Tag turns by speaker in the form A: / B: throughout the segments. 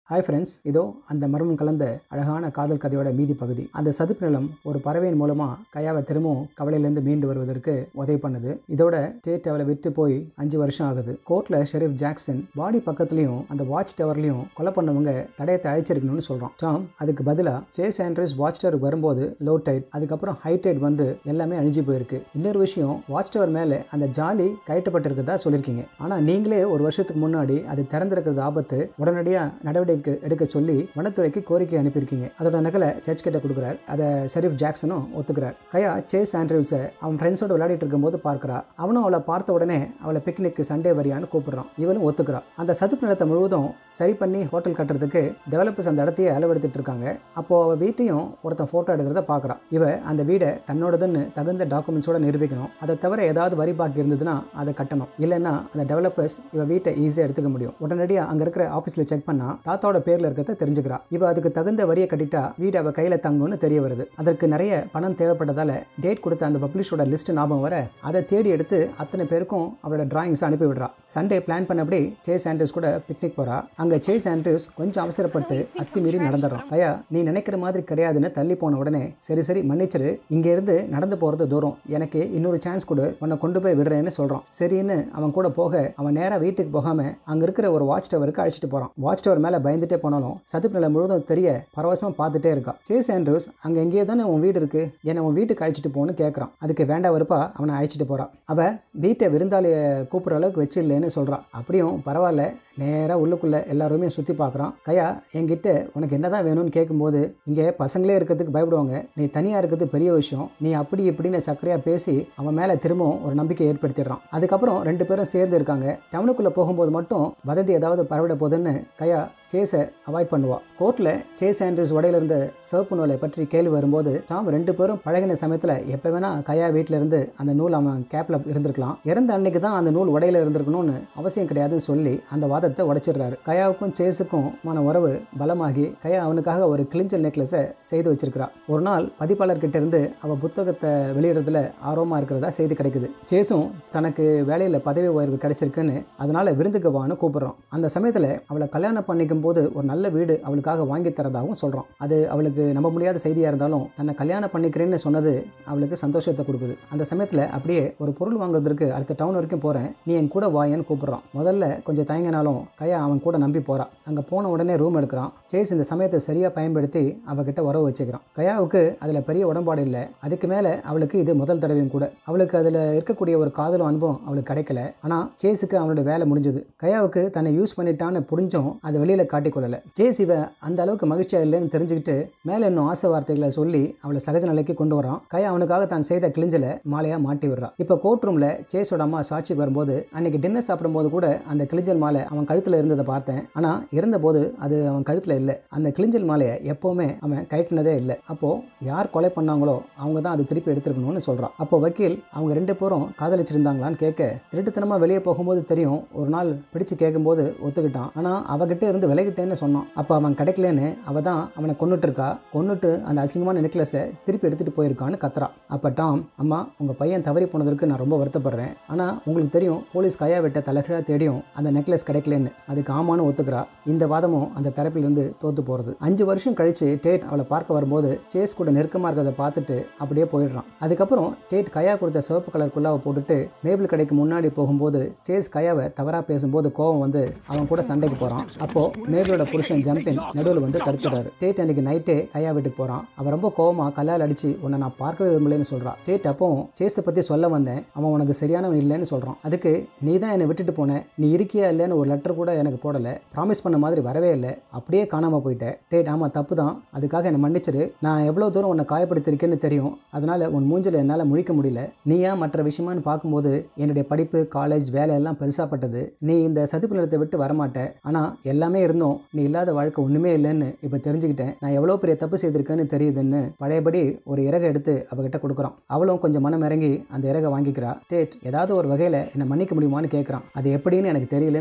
A: hi friends இதோ அந்த மர்மம் கலந்த அழகான காதல் கதையோட மீதி பகுதி அந்த சதுப்பு நிலம் ஒரு பறவையின் மூலமா கயாவை திரும்பவும் கவலையிலேருந்து மீண்டு வருவதற்கு உதவி பண்ணுது இதோட ஸ்டேட் அவளை விட்டு போய் அஞ்சு வருஷம் ஆகுது கோர்ட்ல ஷெரீஃப் ஜாக்சன் பாடி பக்கத்துலயும் அந்த வாட்ச் டவர்லயும் கொலை பண்ணவங்க தடயத்தை அழைச்சிருக்கணும்னு சொல்றான் டாம் அதுக்கு பதிலா சேஸ் ஆண்ட்ரஸ் வாட்ச் டவர் வரும்போது லோ டைட் அதுக்கப்புறம் ஹை டைட் வந்து எல்லாமே அழிஞ்சு போயிருக்கு இன்னொரு விஷயம் வாட்ச் டவர் மேலே அந்த ஜாலி கயட்டப்பட்டிருக்கிறதா சொல்லியிருக்கீங்க ஆனா நீங்களே ஒரு வருஷத்துக்கு முன்னாடி அது திறந்திருக்கிறது ஆபத்து உடனடியாக நடவடிக்கை எடுக்க சொல்லி வனத்துறைக்கு கோரிக்கை அனுப்பியிருக்கீங்க அதோட நகலை ஜட்ஜ் கிட்ட கொடுக்குறார் அதை ஷெரீஃப் ஜாக்சனும் ஒத்துக்கிறார் கயா சேஸ் ஆண்ட்ரூஸை அவன் ஃப்ரெண்ட்ஸோட விளையாடிட்டு இருக்கும்போது பார்க்கறா அவனும் அவளை பார்த்த உடனே அவளை பிக்னிக்கு சண்டே வரியான்னு கூப்பிடுறான் இவளும் ஒத்துக்கிறா அந்த சதுப்பு நிலத்தை முழுவதும் சரி பண்ணி ஹோட்டல் கட்டுறதுக்கு டெவலப்பர்ஸ் அந்த இடத்தையே அளவெடுத்துட்டு இருக்காங்க அப்போ அவ வீட்டையும் ஒருத்தன் ஃபோட்டோ எடுக்கிறத பார்க்கறா இவ அந்த வீடை தன்னோடதுன்னு தகுந்த டாக்குமெண்ட்ஸோட நிரூபிக்கணும் அதை தவிர ஏதாவது வரி பாக்கி இருந்ததுன்னா அதை கட்டணும் இல்லைன்னா அந்த டெவலப்பர்ஸ் இவ வீட்டை ஈஸியாக எடுத்துக்க முடியும் உடனடியாக அங்கே இருக்கிற ஆஃபீஸில் செக் பண்ணா தாத்தாவோட பேரில் இருக்கிறத தெரிஞ்சுக்கிறா இவ அதுக்கு தகுந்த வரியை கட்டிட்டா வீடு அவ கையில் தங்கும்னு தெரிய வருது அதற்கு நிறைய பணம் தேவைப்பட்டதால டேட் கொடுத்த அந்த பப்ளிஷோட லிஸ்ட் ஞாபகம் வர அதை தேடி எடுத்து அத்தனை பேருக்கும் அவளோட டிராயிங்ஸ் அனுப்பி விடுறா சண்டே பிளான் பண்ணபடி சேஸ் ஆண்ட்ரூஸ் கூட பிக்னிக் போறா அங்க சேஸ் ஆண்ட்ரூஸ் கொஞ்சம் அவசரப்பட்டு அத்துமீறி நடந்துடுறான் ஐயா நீ நினைக்கிற மாதிரி கிடையாதுன்னு தள்ளி போன உடனே சரி சரி மன்னிச்சிரு இங்க இருந்து நடந்து போறது தூரம் எனக்கு இன்னொரு சான்ஸ் கொடு உன்னை கொண்டு போய் விடுறேன்னு சொல்றான் சரின்னு அவன் கூட போக அவன் நேரா வீட்டுக்கு போகாம அங்க இருக்கிற ஒரு வாட்ச் டவருக்கு அழைச்சிட்டு போறான் வாட்ச் டவர் மேல பயந்துட்டே போனாலும் சதுப்பு நிலம் முழுவதும் தெரிய பரவசமா பார்த்துட்டே இருக்கா சேஸ் ஆண்ட்ரூஸ் அங்க எங்கேயோ தானே உன் வீடு இருக்கு என்னை உன் வீட்டுக்கு அழைச்சிட்டு போன்னு கேட்கறான் அதுக்கு வேண்டா வெறுப்பா அவனை அழைச்சிட்டு போறான் அவ வீட்டை விருந்தாளிய கூப்பிடுற அளவுக்கு வச்சு இல்லைன்னு சொல்றா அப்படியும் பரவாயில்ல நேராக உள்ளுக்குள்ளே எல்லாருமே சுற்றி பார்க்குறான் கையா என்கிட்ட உனக்கு என்னதான் வேணும்னு கேட்கும்போது இங்கே பசங்களே இருக்கிறதுக்கு பயப்படுவாங்க நீ தனியாக இருக்கிறது பெரிய விஷயம் நீ அப்படி இப்படின்னு சக்கரையாக பேசி அவன் மேலே திரும்பவும் ஒரு நம்பிக்கை ஏற்படுத்திடுறான் அதுக்கப்புறம் ரெண்டு பேரும் சேர்ந்து இருக்காங்க டவுனுக்குள்ளே போகும்போது மட்டும் வதந்தி ஏதாவது பரவிட போகுதுன்னு கையா சேஸை அவாய்ட் பண்ணுவா கோர்ட்டில் சேஸ் ஆண்ட்ரஸ் உடையில இருந்த சிவப்பு நூலை பற்றி கேள்வி வரும்போது டாம் ரெண்டு பேரும் பழகின சமயத்தில் எப்போ வேணா கையா வீட்டில் இருந்து அந்த நூல் அவன் கேப்பில் இருந்திருக்கலாம் இறந்த அன்னைக்கு தான் அந்த நூல் உடையில இருந்திருக்கணும்னு அவசியம் கிடையாதுன்னு சொல்லி அந்த வாதத்தை உடைச்சிடுறாரு கயாவுக்கும் சேஸுக்கும் மான உறவு பலமாகி கயா அவனுக்காக ஒரு கிளிஞ்சல் நெக்லஸை செய்து வச்சிருக்கிறா ஒரு நாள் பதிப்பாளர்கிட்ட இருந்து அவ புத்தகத்தை வெளியிடுறதுல ஆர்வமாக இருக்கிறதா செய்தி கிடைக்குது சேஸும் தனக்கு வேலையில் பதவி உயர்வு கிடைச்சிருக்குன்னு அதனால விருந்துக்கு வான்னு கூப்பிடுறான் அந்த சமயத்தில் அவளை கல்யாணம் பண்ணிக்கும் போது ஒரு நல்ல வீடு அவளுக்காக வாங்கி தரதாகவும் சொல்கிறான் அது அவளுக்கு நம்ப முடியாத செய்தியாக இருந்தாலும் தன்னை கல்யாணம் பண்ணிக்கிறேன்னு சொன்னது அவளுக்கு சந்தோஷத்தை கொடுக்குது அந்த சமயத்தில் அப்படியே ஒரு பொருள் வாங்குறதுக்கு அடுத்த டவுன் வரைக்கும் போகிறேன் நீ என் கூட வாயன்னு கூப்பிடுறான் முதல்ல கொஞ்சம் தயங்கினாலும் கையா அவன் கூட நம்பி போறா அங்கே போன உடனே ரூம் எடுக்கிறான் சேஸ் இந்த சமயத்தை சரியாக பயன்படுத்தி அவகிட்ட உறவு வச்சுக்கிறான் கயாவுக்கு அதில் பெரிய உடன்பாடு இல்லை அதுக்கு மேலே அவளுக்கு இது முதல் தடவையும் கூட அவளுக்கு அதில் இருக்கக்கூடிய ஒரு காதலும் அனுபவம் அவளுக்கு கிடைக்கல ஆனால் சேஸுக்கு அவனோட வேலை முடிஞ்சது கயாவுக்கு தன்னை யூஸ் பண்ணிட்டான்னு புரிஞ்சும் அதை வெளியில் காட்டிக்கொள்ளலை சேஸ் இவ அந்த அளவுக்கு மகிழ்ச்சியாக இல்லைன்னு தெரிஞ்சுக்கிட்டு மேலே இன்னும் ஆசை வார்த்தைகளை சொல்லி அவளை சகஜ நிலைக்கு கொண்டு வரான் கயா அவனுக்காக தான் செய்த கிழிஞ்சலை மாலையாக மாட்டி விடுறான் இப்போ கோர்ட் ரூமில் சேஸோட அம்மா சாட்சிக்கு வரும்போது அன்னைக்கு டின்னர் சாப்பிடும்போது கூட அந்த கிழிஞ்சல் மாலை அவன் கழுத்தில் இருந்ததை பார்த்தேன் ஆனால் இருந்தபோது அது அவன் கழுத்தில் இல்லை அந்த கிழிஞ்சல் மாலையை எப்போவுமே அவன் கழட்டினதே இல்லை அப்போது யார் கொலை பண்ணாங்களோ அவங்க தான் அது திருப்பி எடுத்துருக்கணும்னு சொல்கிறான் அப்போ வக்கீல் அவங்க ரெண்டு பேரும் காதலிச்சிருந்தாங்களான்னு கேட்க திருட்டுத்தனமாக வெளியே போகும்போது தெரியும் ஒரு நாள் பிடிச்சு கேட்கும்போது ஒத்துக்கிட்டான் ஆனால் அவகிட்ட இருந்து விலகிட்டேன்னு சொன்னான் அப்போ அவன் கிடைக்கலன்னு அவ தான் அவனை கொன்னுட்டு இருக்கா கொன்னுட்டு அந்த அசிங்கமான நெக்லஸை திருப்பி எடுத்துகிட்டு போயிருக்கான்னு கத்துறா அப்போ டாம் அம்மா உங்கள் பையன் தவறி போனதற்கு நான் ரொம்ப வருத்தப்படுறேன் ஆனால் உங்களுக்கு தெரியும் போலீஸ் கையா விட்ட தலைகீழாக தேடியும் அந்த நெக்லஸ் கிடைக்கலன்னு அதுக்கு ஆமான்னு ஒத்துக்கிறா இந்த வாதமும் அந்த தரப்பிலிருந்து தோத்து போகிறது அஞ்சு வருஷம் கழிச்சு டேட் அவளை பார்க்க வரும்போது சேஸ் கூட நெருக்கமாக இருக்கிறத பார்த்துட்டு அப்படியே போயிடுறான் அதுக்கப்புறம் டேட் கையா கொடுத்த சிவப்பு கலர் குல்லாவை போட்டுட்டு மேபிள் கடைக்கு முன்னாடி போகும்போது சேஸ் கையாவை தவறாக பேசும்போது கோவம் வந்து அவன் கூட சண்டைக்கு போகிறான் அப்போ மேபிளோட புருஷன் ஜம்பின் நடுவில் வந்து தடுத்துறாரு டேட் அன்னைக்கு நைட்டே கையா வீட்டுக்கு போகிறான் அவன் ரொம்ப கோவமா கல்லால் அடிச்சு உன்னை நான் பார்க்கவே விரும்பலன்னு சொல்கிறான் டேட் அப்போ சேஸை பற்றி சொல்ல வந்தேன் அவன் உனக்கு சரியானவன் இல்லைன்னு சொல்கிறான் அதுக்கு நீ தான் என்னை விட்டுட்டு போன நீ இருக்கியா இல்லைன்னு ஒரு லெட்டர் கூட எனக்கு போடலை ப்ராமிஸ் பண்ண மாதிரி வரவே இல்லை அப்படியே காணாமல் போயிட்டேன் டேட் ஆமாம் தப்பு தான் அதுக்காக என்னை மன்னிச்சிரு நான் எவ்வளோ தூரம் உன்னை காயப்படுத்திருக்கேன்னு தெரியும் அதனால் உன் மூஞ்சில் என்னால் முழிக்க முடியல நீயா மற்ற விஷயமான்னு பார்க்கும்போது என்னுடைய படிப்பு காலேஜ் வேலை எல்லாம் பெருசாப்பட்டது நீ இந்த சதுப்பு நிலத்தை விட்டு வரமாட்ட ஆனால் எல்லாமே இருந்தும் நீ இல்லாத வாழ்க்கை ஒன்றுமே இல்லைன்னு இப்போ தெரிஞ்சுக்கிட்டேன் நான் எவ்வளோ பெரிய தப்பு செய்திருக்கேன்னு தெரியுதுன்னு பழையபடி ஒரு இறகை எடுத்து அவகிட்ட கொடுக்குறான் அவளும் கொஞ்சம் மனம் இறங்கி அந்த இறகை வாங்கிக்கிறா டேட் ஏதாவது ஒரு வகையில் என்னை மன்னிக்க முடியுமான்னு கேட்குறான் அது எப்படின்னு எனக்கு தெரியலன்னு கையா சொல்கிறான்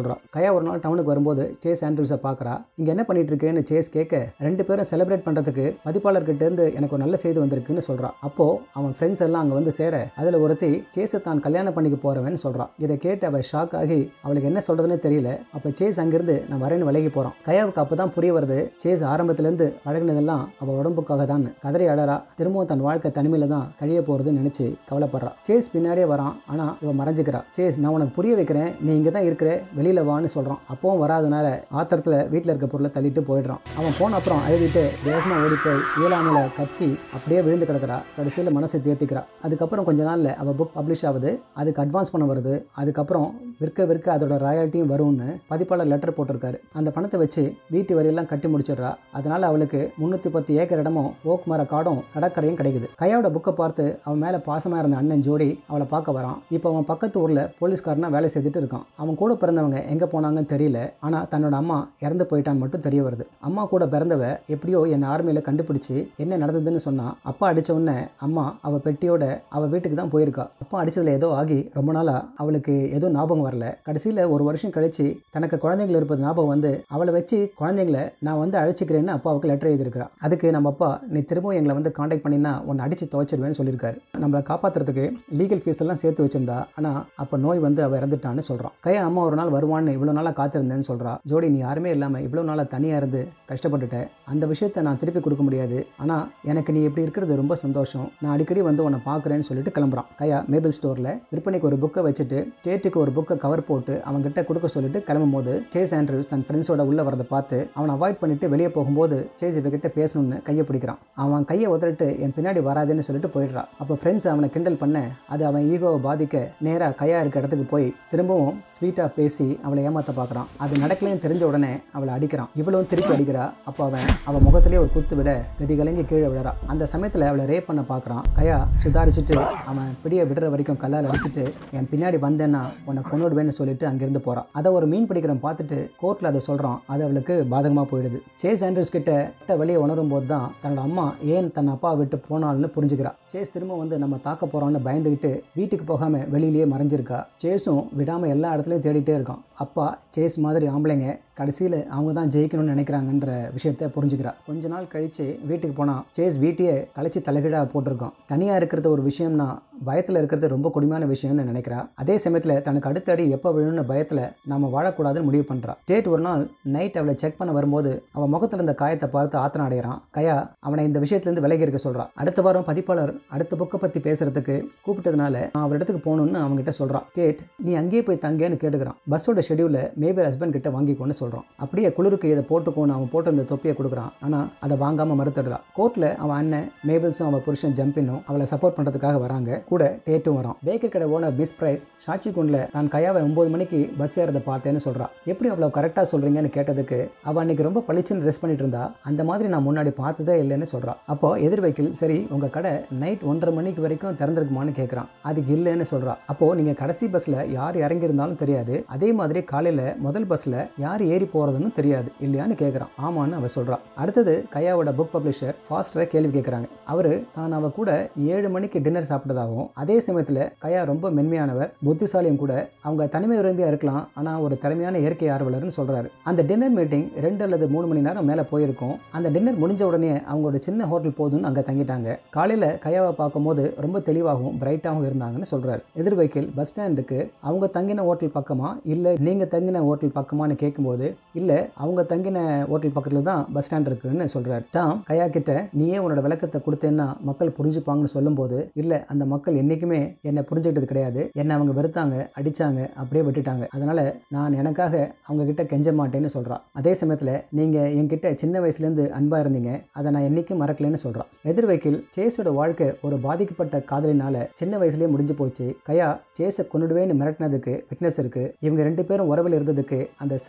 A: சொல்கிறா கயா ஒரு நாள் டவுனுக்கு வரும்போது சேஸ் ஆண்ட்ரூஸை பார்க்குறா இங்கே என்ன பண்ணிட்டு இருக்கேன்னு சேஸ் கேட்க ரெண்டு பேரும் செலிப்ரேட் பண்ணுறதுக்கு பதிப்பாளர்கிட்ட இருந்து எனக்கு ஒரு நல்ல செய்தி வந்திருக்குன்னு சொல்கிறா அப்போ அவன் ஃப்ரெண்ட்ஸ் எல்லாம் அங்கே வந்து சேர அதில் ஒருத்தி சேஸை தான் கல்யாணம் பண்ணிக்க போகிறவன் சொல்கிறான் இதை கேட்டு அவள் ஷாக் ஆகி அவளுக்கு என்ன சொல்கிறதுனே தெரியல அப்போ சேஸ் அங்கேருந்து நான் வரேன்னு விலகி போகிறான் கயாவுக்கு அப்போ தான் புரிய வருது சேஸ் ஆரம்பத்துலேருந்து பழகினதெல்லாம் அவள் உடம்புக்காக தான் கதறி அடறா திரும்பவும் தன் வாழ்க்கை தனிமையில் தான் கழிய போகிறதுன்னு நினச்சி கவலைப்படுறா சேஸ் பின்னாடியே வரான் ஆனால் இவன் மறைஞ்சிக்கிறா சேஸ் நான் உனக்கு புரிய வைக்கிறேன் நீ இங்கே தான் இருக்கிற வெளியில் வான்னு சொல்கிறான் அப்பவும் வராதனால ஆத்திரத்தில் வீட்டில் இருக்க பொருளை தள்ளிட்டு போயிடுறான் அவன் போன அப்புறம் அழுதிட்டு வேகமாக ஓடி போய் இயலாமையில் கத்தி அப்படியே விழுந்து கிடக்கிறா கடைசியில் மனசை தேர்த்திக்கிறா அதுக்கப்புறம் கொஞ்ச நாளில் அவள் புக் பப்ளிஷ் ஆகுது அதுக்கு அட்வான்ஸ் பண்ண வருது அதுக்கப்புறம் விற்க விற்க அதோட ராயல்ட்டியும் வரும்னு பதிப்பாளர் லெட்டர் போட்டிருக்காரு அந்த பணத்தை வச்சு வீட்டு வரியெல்லாம் கட்டி முடிச்சிடுறா அதனால அவளுக்கு முந்நூற்றி பத்து ஏக்கர் இடமும் ஓக் மர காடும் கடற்கரையும் கிடைக்குது கையோட புக்கை பார்த்து அவன் மேலே பாசமாக இருந்த அண்ணன் ஜோடி அவளை பார்க்க வரான் இப்போ அவன் பக்கத்து ஊரில் போலீஸ்காரனா வேலை செய்துட்டு இருக்கான் அவன் கூட பிறந்தவங்க எங்கே போனாங்கன்னு தெரியல ஆனால் தன்னோட அம்மா இறந்து போயிட்டான்னு மட்டும் தெரிய வருது அம்மா கூட பிறந்தவ எப்படியோ என் ஆர்மியில் கண்டுபிடிச்சு என்ன நடந்ததுன்னு சொன்னா அப்பா அடிச்ச உடனே அம்மா அவ பெட்டியோட அவ வீட்டுக்கு தான் போயிருக்கா அப்பா அடிச்சதுல ஏதோ ஆகி ரொம்ப நாளா அவளுக்கு ஏதோ ஞாபகம் வரல கடைசியில் ஒரு வருஷம் கழிச்சு தனக்கு குழந்தைகள் இருப்பது ஞாபகம் வந்து அவளை வச்சு குழந்தைங்கள நான் வந்து அழைச்சிக்கிறேன்னு அப்பாவுக்கு லெட்டர் எழுதியிருக்கிறா அதுக்கு நம்ம அப்பா நீ திரும்பவும் எங்களை வந்து காண்டாக்ட் பண்ணினா உன்னை அடிச்சு துவைச்சிருவேன்னு சொல்லியிருக்காரு நம்மளை காப்பாற்றுறதுக்கு லீகல் ஃபீஸ் எல்லாம் சேர்த்து வச்சிருந்தா ஆனால் அப்போ நோய் வந்து அவள் இறந்துட்டான்னு சொல்கிறான் கையா அம்மா ஒரு நாள் வருவான்னு இவ்வளோ நாளாக காத்திருந்தேன்னு சொல்கிறா ஜோடி நீ யாருமே இல்லாமல் இவ்வளோ நாளாக தனியாக இருந்து கஷ்டப்பட்டுட்ட அந்த விஷயத்தை நான் திருப்பி கொடுக்க முடியாது ஆனால் எனக்கு நீ இப்படி இருக்கிறது ரொம்ப சந்தோஷம் நான் அடிக்கடி வந்து உன்னை பார்க்குறேன்னு சொல்லிட்டு கிளம்புறான் கையா மேபிள் ஸ்டோரில் விற்பனைக்கு ஒரு புக்கை வச்சுட்டு டேட்டுக்கு ஒரு புக்கை கவர் போட்டு அவன்கிட்ட கொடுக்க சொல்லிட்டு கிளம்பும் போது சேஸ் ஆண்ட்ரூஸ் தன் ஃப்ரெண்ட்ஸோட உள்ள வரதை பார்த்து அவனை அவாய்ட் பண்ணிட்டு வெளியே போகும்போது சேஸ் இவகிட்ட பேசணும்னு கையை பிடிக்கிறான் அவன் கையை உதறிட்டு என் பின்னாடி வராதுன்னு சொல்லிட்டு போயிடுறான் அப்போ ஃப்ரெண்ட்ஸ் அவனை கிண்டல் பண்ண அது அவன் ஈகோவை பாதிக்க நேராக கையா இருக்க இடத்துக்கு போய் திரும்பவும் ஸ்வீட்டாக பேசி அவளை ஏமாத்த பார்க்குறான் அது நடக்கலைன்னு தெரிஞ்ச உடனே அவளை அடிக்கிறான் இவ்வளவும் திருப்பி அடிக்கிறா அப்போ அவன் அவன் முகத்திலே ஒரு குத்து விட கதி கலங்கி கீழே விழறா அந்த சமயத்தில் அவளை ரேப் பண்ண பார்க்குறான் கையா சுதாரிச்சுட்டு அவன் பிடிய விடுற வரைக்கும் கல்லால் அடிச்சுட்டு என் பின்னாடி வந்தேன்னா உன்னை கொண்டுடுவேன்னு சொல்லிட்டு அங்கேருந்து போகிறான் அதை ஒரு மீன் பிடிக்கிறவன் பார்த்துட்டு கோர்ட்டில் அதை சொல்கிறான் அது அவளுக்கு பாதகமாக போயிடுது சேஸ் ஆண்ட்ரூஸ் கிட்ட கிட்ட வெளியே உணரும் போது தான் தன்னோட அம்மா ஏன் தன் அப்பா விட்டு போனால்னு புரிஞ்சுக்கிறா சேஸ் திரும்ப வந்து நம்ம தாக்க போகிறோன்னு பயந்துக்கிட்டு வீட்டுக்கு போகாமல் வெளியிலேயே மறைஞ்சிருக்கா சேஸும் விடாமல் எல்லா இடத்துலையும் தேடிட்டே இருக்கான் அப்பா சேஸ் மாதிரி ஆம்பளைங்க கடைசியில் அவங்க தான் ஜெயிக்கணும்னு நினைக்கிறாங்கன்ற விஷயத்த புரிஞ்சுக்கிறா கொஞ்ச நாள் கழித்து வீட்டுக்கு போனால் சேஸ் வீட்டையே கலைச்சி தலைகீழாக போட்டிருக்கான் தனியாக இருக்கிறது ஒரு விஷயம்னா பயத்தில் இருக்கிறது ரொம்ப கொடுமையான விஷயம்னு நினைக்கிறா அதே சமயத்தில் தனக்கு அடுத்த அடி எப்போ விழுன்னு பயத்தில் நாம வாழக்கூடாதுன்னு முடிவு பண்ணுறா டேட் ஒரு நாள் நைட் அவளை செக் பண்ண வரும்போது அவன் முகத்தில் இருந்த காயத்தை பார்த்து ஆத்திரம் அடைகிறான் கையா அவனை இந்த விஷயத்துலேருந்து விலகி இருக்க சொல்கிறா அடுத்த வாரம் பதிப்பாளர் அடுத்த புக்கை பற்றி பேசுறதுக்கு கூப்பிட்டதுனால நான் அவர் இடத்துக்கு போகணும்னு அவங்ககிட்ட சொல்கிறான் டேட் நீ அங்கேயே போய் தங்கேன்னு கேட்டுக்கிறான் பஸ்ஸோட ஷெடியூலை மேபர் ஹஸ்பண்ட் கிட்ட வாங்கிக்கோன்னு சொல்கிறான் அப்படியே குளிருக்கு இதை போட்டுக்கோன்னு அவன் போட்டிருந்த தொப்பியை கொடுக்குறான் ஆனால் அதை வாங்காமல் மறுத்துடுறான் கோர்ட்டில் அவன் அண்ணன் மேபிள்ஸும் அவன் புருஷன் ஜம்பினும் அவளை சப்போர்ட் பண்ணுறதுக்காக வராங்க கூட டேட்டும் வரான் பேக்கர் கடை ஓனர் மிஸ் பிரைஸ் சாட்சி குண்டில் தான் கையாவை ஒம்பது மணிக்கு பஸ் ஏறதை பார்த்தேன்னு சொல்கிறான் எப்படி அவ்வளோ கரெக்டாக சொல்கிறீங்கன்னு கேட்டதுக்கு அவள் அன்னைக்கு ரொம்ப பளிச்சுன்னு ட்ரெஸ் பண்ணிட்டு இருந்தா அந்த மாதிரி நான் முன்னாடி பார்த்ததே இல்லைன்னு சொல்கிறான் அப்போ எதிர்வைக்கில் சரி உங்கள் கடை நைட் ஒன்றரை மணிக்கு வரைக்கும் திறந்திருக்குமான்னு கேட்குறான் அதுக்கு இல்லைன்னு சொல்கிறா அப்போ நீங்கள் கடைசி பஸ்ஸில் யார் இறங்கியிருந்தாலும் தெரியாது அதே மாதிரி காலையில் முதல் பஸ்ஸில் யார் ஏறி போகிறதுன்னு தெரியாது இல்லையான்னு கேட்குறான் ஆமான்னு அவ சொல்கிறா அடுத்தது கையாவோட புக் பப்ளிஷர் ஃபாஸ்டரை கேள்வி கேட்குறாங்க அவர் தான் அவ கூட ஏழு மணிக்கு டின்னர் சாப்பிட்டதாகவும் அதே சமயத்தில் கையா ரொம்ப மென்மையானவர் புத்திசாலியும் கூட அவங்க தனிமை விரும்பியா இருக்கலாம் ஆனால் ஒரு திறமையான இயற்கை ஆர்வலர்னு சொல்கிறாரு அந்த டின்னர் மீட்டிங் ரெண்டு அல்லது மூணு மணி நேரம் மேலே போயிருக்கும் அந்த டின்னர் முடிஞ்ச உடனே அவங்களோட சின்ன ஹோட்டல் போதும்னு அங்கே தங்கிட்டாங்க காலையில் கையாவை பார்க்கும்போது ரொம்ப தெளிவாகவும் பிரைட்டாகவும் இருந்தாங்கன்னு சொல்கிறாரு எதிர்வைக்கில் பஸ் ஸ்டாண்டுக்கு அவங்க தங்கின ஹோட்டல் பக்கமா இல்லை நீங்கள் தங்கின ஹோட்டல் பக்கமான்னு கேட்கும்போது இல்லை அவங்க தங்கின ஹோட்டல் பக்கத்தில் தான் பஸ் ஸ்டாண்ட் இருக்குன்னு சொல்கிறார் டாம் கையா கிட்ட நீயே உன்னோட விளக்கத்தை கொடுத்தேன்னா மக்கள் புரிஞ்சுப்பாங்கன்னு சொல்லும்போது இல்லை அந்த மக்கள் என்றைக்குமே என்னை புரிஞ்சுக்கிட்டது கிடையாது என்னை அவங்க வெறுத்தாங்க அடித்தாங்க அப்படியே விட்டுட்டாங்க அதனால் நான் எனக்காக அவங்க கிட்ட கெஞ்ச மாட்டேன்னு சொல்கிறா அதே சமயத்தில் நீங்கள் என்கிட்ட சின்ன வயசுலேருந்து அன்பாக இருந்தீங்க அதை நான் என்றைக்கும் மறக்கலைன்னு சொல்கிறான் எதிர்வைக்கில் சேஸோட வாழ்க்கை ஒரு பாதிக்கப்பட்ட காதலினால சின்ன வயசுலேயே முடிஞ்சு போச்சு கையா சேஸை கொண்டுடுவேன்னு மிரட்டினதுக்கு ஃபிட்னஸ் இருக்குது இவங்க ரெண்டு பேரும் உறவில் இருந்ததுக்கு அந்த சிவப்பு ஸ்வெட்டர்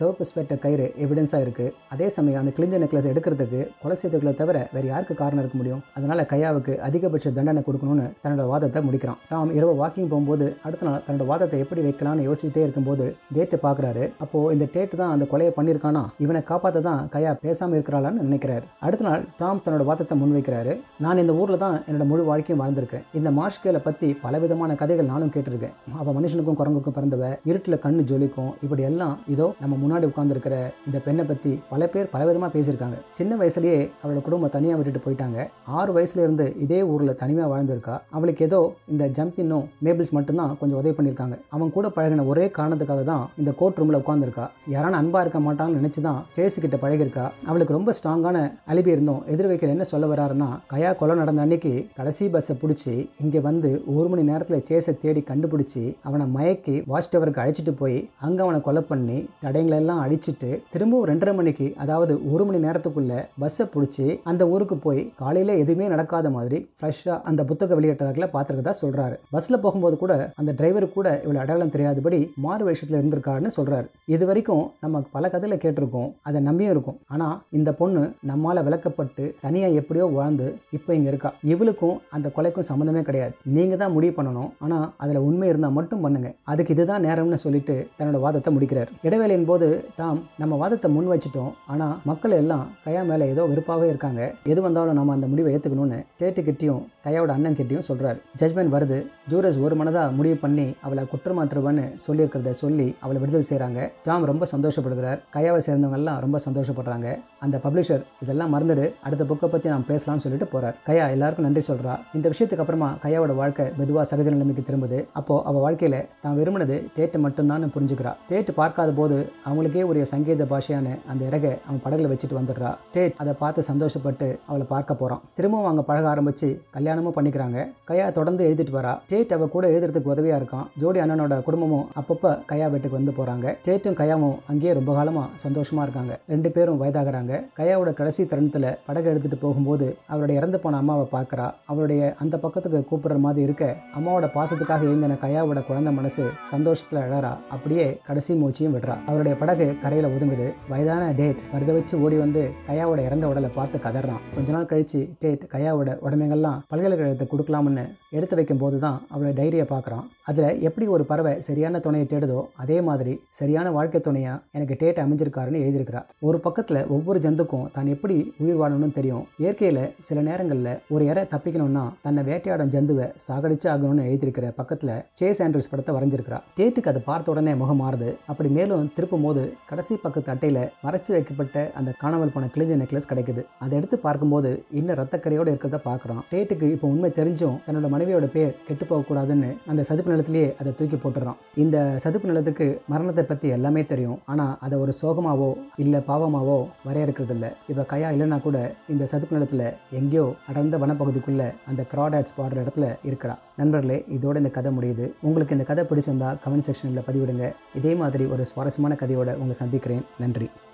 A: கட்ட கயிறு எவிடன்ஸாக இருக்குது அதே சமயம் அந்த கிழிஞ்ச நெக்லஸ் எடுக்கிறதுக்கு கொலை செய்தவர்களை தவிர வேறு யாருக்கு காரணம் இருக்க முடியும் அதனால் கையாவுக்கு அதிகபட்ச தண்டனை கொடுக்கணும்னு தன்னோட வாதத்தை முடிக்கிறான் டாம் இரவு வாக்கிங் போகும்போது அடுத்த நாள் தன்னோட வாதத்தை எப்படி வைக்கலாம்னு யோசிச்சுட்டே இருக்கும்போது டேட்டை பார்க்குறாரு அப்போது இந்த டேட்டு தான் அந்த கொலையை பண்ணியிருக்கானா இவனை காப்பாற்ற தான் கையா பேசாமல் இருக்கிறாளான்னு நினைக்கிறாரு அடுத்த நாள் டாம் தன்னோட வாதத்தை முன்வைக்கிறாரு நான் இந்த ஊரில் தான் என்னோட முழு வாழ்க்கையும் வாழ்ந்திருக்கிறேன் இந்த மார்ஷ்கேலை பற்றி பலவிதமான கதைகள் நானும் கேட்டிருக்கேன் அவள் மனுஷனுக்கும் குரங்குக்கும் பிறந்தவ இருட்டில் கண்ணு ஜொலிக்கும் இப்படி எல்லாம் இதோ நம்ம முன்னாடி உட்காந்துருக்கிற இந்த பெண்ணை பற்றி பல பேர் பலவிதமாக பேசியிருக்காங்க சின்ன வயசுலயே அவளோட குடும்பம் தனியாக விட்டுட்டு போயிட்டாங்க ஆறு வயசுல இருந்து இதே ஊரில் தனியாக வாழ்ந்திருக்கா அவளுக்கு ஏதோ இந்த ஜம்பின்னும் மேபிள்ஸ் மட்டும்தான் கொஞ்சம் உதவி பண்ணியிருக்காங்க அவன் கூட பழகின ஒரே காரணத்துக்காக தான் இந்த கோர்ட் ரூமில் உட்காந்துருக்கா யாரான அன்பாக இருக்க மாட்டாங்கன்னு நினச்சி தான் சேசு கிட்ட பழகிருக்கா அவளுக்கு ரொம்ப ஸ்ட்ராங்கான அலிபி இருந்தும் எதிர் வைக்கல என்ன சொல்ல வராருன்னா கயா கொலை நடந்த அன்னைக்கு கடைசி பஸ்ஸை பிடிச்சி இங்கே வந்து ஒரு மணி நேரத்தில் சேஸை தேடி கண்டுபிடிச்சி அவனை மயக்கி வாட்ச் டவருக்கு அழைச்சிட்டு போய் அங்கே அவனை கொலை பண்ணி தடயங்களை எல்லாம் அழிச்சிட்டு திரும்பவும் ரெண்டரை மணிக்கு அதாவது ஒரு மணி நேரத்துக்குள்ள பஸ்ஸை பிடிச்சி அந்த ஊருக்கு போய் காலையில் எதுவுமே நடக்காத மாதிரி ஃப்ரெஷ்ஷாக அந்த புத்தக வெளியிட்டார்களை பார்த்துருக்கதா சொல்கிறாரு பஸ்ஸில் போகும்போது கூட அந்த டிரைவருக்கு கூட இவ்வளோ அடையாளம் தெரியாதபடி மாறு வேஷத்தில் இருந்திருக்காருன்னு சொல்கிறாரு இது வரைக்கும் நம்ம பல கதையில் கேட்டிருக்கோம் அதை நம்பியும் இருக்கும் ஆனால் இந்த பொண்ணு நம்மால் விளக்கப்பட்டு தனியாக எப்படியோ வாழ்ந்து இப்போ இங்கே இருக்கா இவளுக்கும் அந்த கொலைக்கும் சம்மந்தமே கிடையாது நீங்கள் தான் முடிவு பண்ணணும் ஆனால் அதில் உண்மை இருந்தால் மட்டும் பண்ணுங்க அதுக்கு இதுதான் நேரம்னு சொல்லிட்டு தன்னோட வாதத்தை முடிக்கிறார் இடைவேளையின் போது தாம் நம்ம வாதத்தை முன் வச்சிட்டோம் ஆனால் மக்கள் எல்லாம் கையா மேலே ஏதோ வெறுப்பாகவே இருக்காங்க எது வந்தாலும் நம்ம அந்த முடிவை ஏற்றுக்கணும்னு டேட்டுக்கிட்டையும் கையாவோட அண்ணன் கிட்டையும் சொல்கிறார் ஜட்மெண்ட் வருது ஜூரஸ் ஒரு மனதாக முடிவு பண்ணி அவளை குற்றமாற்றுவன்னு சொல்லியிருக்கிறத சொல்லி அவளை விடுதலை செய்கிறாங்க டாம் ரொம்ப சந்தோஷப்படுகிறார் கையாவை சேர்ந்தவங்க எல்லாம் ரொம்ப சந்தோஷப்படுறாங்க அந்த பப்ளிஷர் இதெல்லாம் மறந்துடு அடுத்த புக்கை பற்றி நாம் பேசலாம்னு சொல்லிட்டு போகிறார் கையா எல்லாருக்கும் நன்றி சொல்கிறா இந்த விஷயத்துக்கு அப்புறமா கையாவோட வாழ்க்கை மெதுவாக சகஜ நிலைமைக்கு திரும்புது அப்போது அவள் வாழ்க்கையில் தான் விரும்பினது டேட்டு மட்டும்தான் புரிஞ்சுக்கிறா டேட் பார்க்காத போது அவங்களுக்கே உரிய சங்கீத பாஷையான அந்த இறகை அவன் படகுல வச்சுட்டு வந்துடுறா டேட் அதை பார்த்து சந்தோஷப்பட்டு அவளை பார்க்க போகிறான் திரும்பவும் அவங்க பழக ஆரம்பித்து கல்யாணமும் பண்ணிக்கிறாங்க கையா தொடர்ந்து எழுதிட்டு வரா டேட் அவ கூட எழுதுறதுக்கு உதவியாக இருக்கான் ஜோடி அண்ணனோட குடும்பமும் அப்பப்போ கையா வீட்டுக்கு வந்து போகிறாங்க டேட்டும் கையாவும் அங்கேயே ரொம்ப காலமாக சந்தோஷமாக இருக்காங்க ரெண்டு பேரும் வயதாகிறாங்க கையாவோட கடைசி தருணத்தில் படகு எடுத்துகிட்டு போகும்போது அவருடைய இறந்து போன அம்மாவை பார்க்குறா அவருடைய அந்த பக்கத்துக்கு கூப்பிடுற மாதிரி இருக்க அம்மாவோட பாசத்துக்காக இயங்கின கையாவோட குழந்தை மனசு சந்தோஷத்தில் அழறா அப்படியே கடைசி மூச்சியும் விடுறா அவருடைய படகு கரையில் ஒதுங்குது வயதான டேட் வருத வச்சு ஓடி வந்து கையாவோட இறந்த உடலை பார்த்து கதறான் கொஞ்ச நாள் கழிச்சு டேட் கையாவோட உடமைகள்லாம் பல்கலைக்கழகத்தை கொடுக்கலாம்னு எடுத்து வைக்கும் போது தான் அவளோட டைரியை பார்க்குறான் அதில் எப்படி ஒரு பறவை சரியான துணையை தேடுதோ அதே மாதிரி சரியான வாழ்க்கை துணையாக எனக்கு டேட் அமைஞ்சிருக்காருன்னு எழுதியிருக்கிறா ஒரு பக்கத்தில் ஒவ்வொரு ஜந்துக்கும் தான் எப்படி உயிர் வாழணும்னு தெரியும் இயற்கையில் சில நேரங்களில் ஒரு இறை தப்பிக்கணும்னா தன்னை வேட்டையாடும் ஜந்துவை சாகடிச்சு ஆகணும்னு எழுதியிருக்கிற பக்கத்தில் சேஸ் ஆண்ட்ரூஸ் படத்தை வரைஞ்சிருக்கிறா டேட்டுக்கு அதை பார்த்த உடனே முகம் மாறுது அப்படி மேலும் திருப்பும் போது கடைசி பக்கத்து அட்டையில் மறைச்சு வைக்கப்பட்ட அந்த காணாமல் போன கிழிஞ்ச நெக்லஸ் கிடைக்குது அதை எடுத்து பார்க்கும்போது இன்னும் ரத்தக்கரையோடு இருக்கிறத பார்க்குறான் டேட்டுக்கு இப்போ உண்மை தெரிஞ்சும் தன்னோட மனைவியோட பேர் கெட்டு போகக்கூடாதுன்னு அந்த சதுப்பு நிலத்திலேயே அதை தூக்கி போட்டுறான் இந்த சதுப்பு நிலத்துக்கு மரணத்தை பற்றி எல்லாமே தெரியும் ஆனால் அதை ஒரு சோகமாவோ இல்லை பாவமாவோ வரையறுக்கிறது இல்லை இப்போ கையா இல்லைன்னா கூட இந்த சதுப்பு நிலத்தில் எங்கேயோ அடர்ந்த வனப்பகுதிக்குள்ளே அந்த க்ராடாட்ஸ் பாடுற இடத்துல இருக்கிறா நண்பர்களே இதோட இந்த கதை முடியுது உங்களுக்கு இந்த கதை பிடிச்சிருந்தா கமெண்ட் செக்ஷனில் பதிவிடுங்க இதே மாதிரி ஒரு சுவாரஸ்யமான கதையோட உங்களை சந்திக்கிறேன் நன்றி